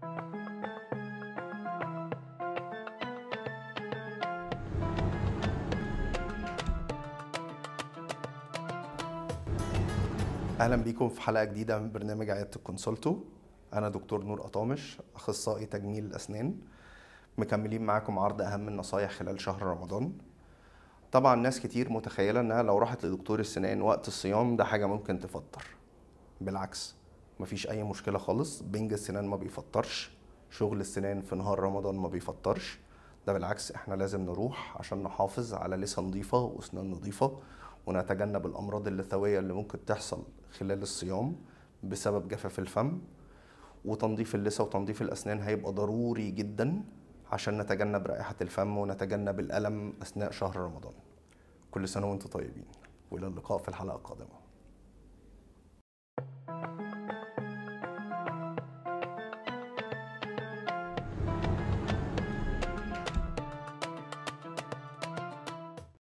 اهلا بيكم في حلقه جديده من برنامج عياده الكونسولتو انا دكتور نور قطامش اخصائي تجميل الاسنان مكملين معاكم عرض اهم النصايح خلال شهر رمضان طبعا ناس كتير متخيله انها لو راحت لدكتور السنان وقت الصيام ده حاجه ممكن تفطر بالعكس مفيش اي مشكله خالص بنج السنان ما بيفطرش شغل السنان في نهار رمضان ما بيفطرش ده بالعكس احنا لازم نروح عشان نحافظ على لسه نظيفه واسنان نظيفه ونتجنب الامراض اللثويه اللي ممكن تحصل خلال الصيام بسبب جفاف الفم وتنظيف اللثه وتنظيف الاسنان هيبقى ضروري جدا عشان نتجنب رائحه الفم ونتجنب الالم اثناء شهر رمضان كل سنه وانتم طيبين والى اللقاء في الحلقه القادمه